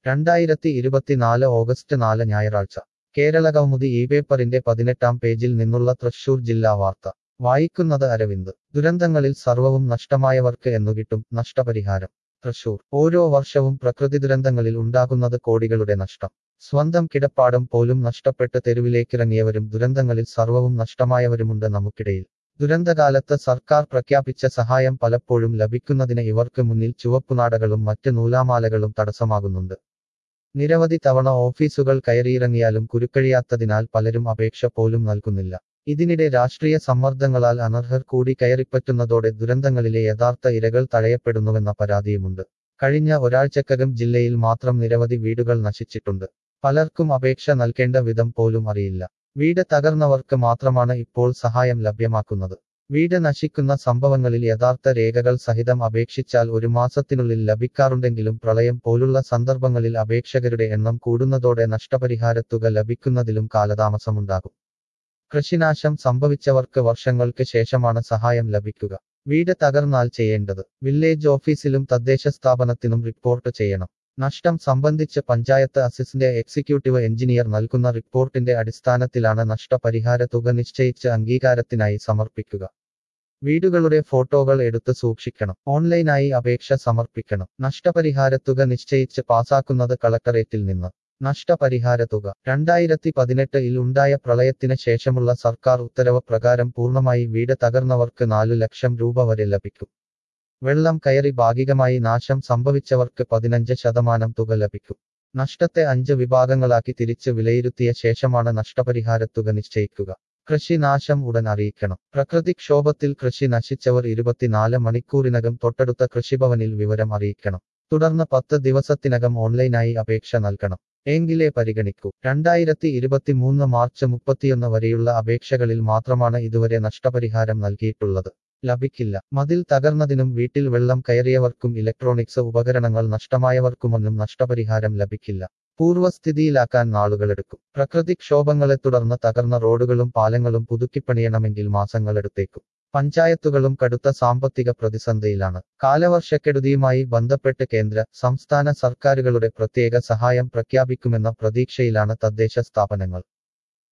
രണ്ടായിരത്തി ഇരുപത്തിനാല് ഓഗസ്റ്റ് നാല് ഞായറാഴ്ച കേരള കൗമുദി ഈ പേപ്പറിന്റെ പതിനെട്ടാം പേജിൽ നിന്നുള്ള തൃശൂർ ജില്ലാ വാർത്ത വായിക്കുന്നത് അരവിന്ദ് ദുരന്തങ്ങളിൽ സർവവും നഷ്ടമായവർക്ക് എന്നുകിട്ടും നഷ്ടപരിഹാരം തൃശൂർ ഓരോ വർഷവും പ്രകൃതി ദുരന്തങ്ങളിൽ ഉണ്ടാകുന്നത് കോടികളുടെ നഷ്ടം സ്വന്തം കിടപ്പാടം പോലും നഷ്ടപ്പെട്ട് തെരുവിലേക്കിറങ്ങിയവരും ദുരന്തങ്ങളിൽ സർവവും നഷ്ടമായവരുമുണ്ട് നമുക്കിടയിൽ ദുരന്തകാലത്ത് സർക്കാർ പ്രഖ്യാപിച്ച സഹായം പലപ്പോഴും ലഭിക്കുന്നതിന് ഇവർക്ക് മുന്നിൽ ചുവപ്പുനാടകളും മറ്റ് നൂലാമാലകളും തടസ്സമാകുന്നുണ്ട് നിരവധി തവണ ഓഫീസുകൾ കയറിയിറങ്ങിയാലും കുരുക്കഴിയാത്തതിനാൽ പലരും അപേക്ഷ പോലും നൽകുന്നില്ല ഇതിനിടെ രാഷ്ട്രീയ സമ്മർദ്ദങ്ങളാൽ അനർഹർ കൂടി കയറിപ്പറ്റുന്നതോടെ ദുരന്തങ്ങളിലെ യഥാർത്ഥ ഇരകൾ തഴയപ്പെടുന്നുവെന്ന പരാതിയുമുണ്ട് കഴിഞ്ഞ ഒരാഴ്ചക്കകം ജില്ലയിൽ മാത്രം നിരവധി വീടുകൾ നശിച്ചിട്ടുണ്ട് പലർക്കും അപേക്ഷ നൽകേണ്ട വിധം പോലും അറിയില്ല വീട് തകർന്നവർക്ക് മാത്രമാണ് ഇപ്പോൾ സഹായം ലഭ്യമാക്കുന്നത് വീട് നശിക്കുന്ന സംഭവങ്ങളിൽ യഥാർത്ഥ രേഖകൾ സഹിതം അപേക്ഷിച്ചാൽ ഒരു മാസത്തിനുള്ളിൽ ലഭിക്കാറുണ്ടെങ്കിലും പ്രളയം പോലുള്ള സന്ദർഭങ്ങളിൽ അപേക്ഷകരുടെ എണ്ണം കൂടുന്നതോടെ നഷ്ടപരിഹാരത്തുക ലഭിക്കുന്നതിലും കാലതാമസമുണ്ടാകും കൃഷിനാശം സംഭവിച്ചവർക്ക് വർഷങ്ങൾക്ക് ശേഷമാണ് സഹായം ലഭിക്കുക വീട് തകർന്നാൽ ചെയ്യേണ്ടത് വില്ലേജ് ഓഫീസിലും തദ്ദേശ സ്ഥാപനത്തിനും റിപ്പോർട്ട് ചെയ്യണം നഷ്ടം സംബന്ധിച്ച് പഞ്ചായത്ത് അസിസ്റ്റന്റ് എക്സിക്യൂട്ടീവ് എഞ്ചിനീയർ നൽകുന്ന റിപ്പോർട്ടിന്റെ അടിസ്ഥാനത്തിലാണ് നഷ്ടപരിഹാര തുക നിശ്ചയിച്ച് അംഗീകാരത്തിനായി സമർപ്പിക്കുക വീടുകളുടെ ഫോട്ടോകൾ എടുത്ത് സൂക്ഷിക്കണം ഓൺലൈനായി അപേക്ഷ സമർപ്പിക്കണം നഷ്ടപരിഹാരത്തുക നിശ്ചയിച്ച് പാസാക്കുന്നത് കളക്ടറേറ്റിൽ നിന്ന് നഷ്ടപരിഹാര തുക രണ്ടായിരത്തി പതിനെട്ടിൽ ഉണ്ടായ പ്രളയത്തിന് ശേഷമുള്ള സർക്കാർ ഉത്തരവ് പ്രകാരം പൂർണ്ണമായി വീട് തകർന്നവർക്ക് നാലു ലക്ഷം രൂപ വരെ ലഭിക്കും വെള്ളം കയറി ഭാഗികമായി നാശം സംഭവിച്ചവർക്ക് പതിനഞ്ച് ശതമാനം തുക ലഭിക്കും നഷ്ടത്തെ അഞ്ച് വിഭാഗങ്ങളാക്കി തിരിച്ച് വിലയിരുത്തിയ ശേഷമാണ് നഷ്ടപരിഹാരത്തുക നിശ്ചയിക്കുക കൃഷി നാശം ഉടൻ അറിയിക്കണം പ്രകൃതിക്ഷോഭത്തിൽ കൃഷി നശിച്ചവർ ഇരുപത്തിനാല് മണിക്കൂറിനകം തൊട്ടടുത്ത കൃഷിഭവനിൽ വിവരം അറിയിക്കണം തുടർന്ന് പത്ത് ദിവസത്തിനകം ഓൺലൈനായി അപേക്ഷ നൽകണം എങ്കിലേ പരിഗണിക്കൂ രണ്ടായിരത്തി ഇരുപത്തിമൂന്ന് മാർച്ച് മുപ്പത്തിയൊന്ന് വരെയുള്ള അപേക്ഷകളിൽ മാത്രമാണ് ഇതുവരെ നഷ്ടപരിഹാരം നൽകിയിട്ടുള്ളത് ലഭിക്കില്ല മതിൽ തകർന്നതിനും വീട്ടിൽ വെള്ളം കയറിയവർക്കും ഇലക്ട്രോണിക്സ് ഉപകരണങ്ങൾ നഷ്ടമായവർക്കുമൊന്നും നഷ്ടപരിഹാരം ലഭിക്കില്ല പൂർവ്വസ്ഥിതിയിലാക്കാൻ നാളുകളെടുക്കും പ്രകൃതിക്ഷോഭങ്ങളെ തുടർന്ന് തകർന്ന റോഡുകളും പാലങ്ങളും പുതുക്കിപ്പണിയണമെങ്കിൽ മാസങ്ങളെടുത്തേക്കും പഞ്ചായത്തുകളും കടുത്ത സാമ്പത്തിക പ്രതിസന്ധിയിലാണ് കാലവർഷക്കെടുതിയുമായി ബന്ധപ്പെട്ട് കേന്ദ്ര സംസ്ഥാന സർക്കാരുകളുടെ പ്രത്യേക സഹായം പ്രഖ്യാപിക്കുമെന്ന പ്രതീക്ഷയിലാണ് തദ്ദേശ സ്ഥാപനങ്ങൾ